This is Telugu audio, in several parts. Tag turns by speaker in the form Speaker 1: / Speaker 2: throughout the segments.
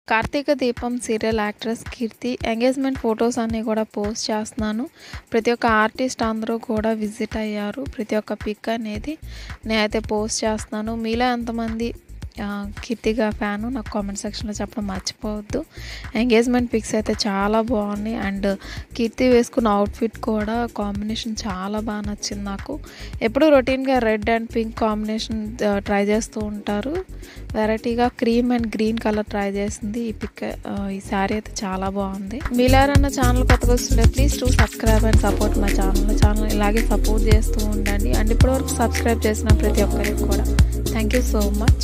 Speaker 1: Karthika Deepam serial actress Keerthi engagement photos అన్నీ కూడా పోస్ట్ చేస్తున్నాను ప్రతి ఒక్క ఆర్టిస్ట్ అందరూ కూడా విజిట్ అయ్యారు ప్రతి ఒక్క పిక్ అనేది నేనైతే పోస్ట్ చేస్తున్నాను మీలో ఎంతమంది ఆ, కీర్తిగా ఫ్యాను నాకు కామెంట్ సెక్షన్లో చెప్పడం మర్చిపోవద్దు ఎంగేజ్మెంట్ పిక్స్ అయితే చాలా బాగున్నాయి అండ్ కీర్తి వేసుకున్న అవుట్ఫిట్ కూడా కాంబినేషన్ చాలా బాగా నచ్చింది నాకు ఎప్పుడు రొటీన్గా red and pink combination try చేస్తూ ఉంటారు వెరైటీగా cream and green colour try చేసింది ఈ పిక్ ఈ శారీ అయితే చాలా బాగుంది మీలారన్న ఛానల్ కొత్తగా వస్తుంటే please to subscribe and support మా ఛానల్ ఛానల్ ఇలాగే సపోర్ట్ చేస్తూ ఉండండి అండ్ ఇప్పటివరకు సబ్స్క్రైబ్ చేసిన ప్రతి ఒక్కరికి కూడా థ్యాంక్ యూ సో మచ్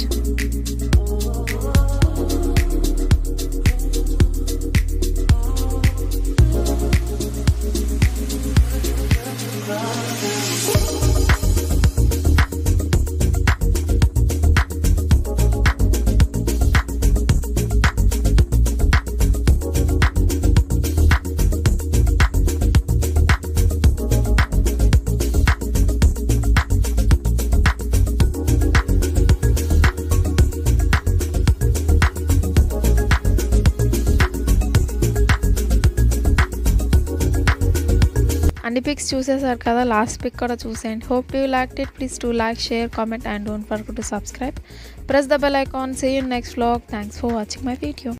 Speaker 1: అన్ని పిక్స్ చూసేసారు కదా లాస్ట్ పిక్ కూడా చూసేయండి hope you like it please to like share comment and don't forget to subscribe press the bell icon see in next vlog thanks for watching my video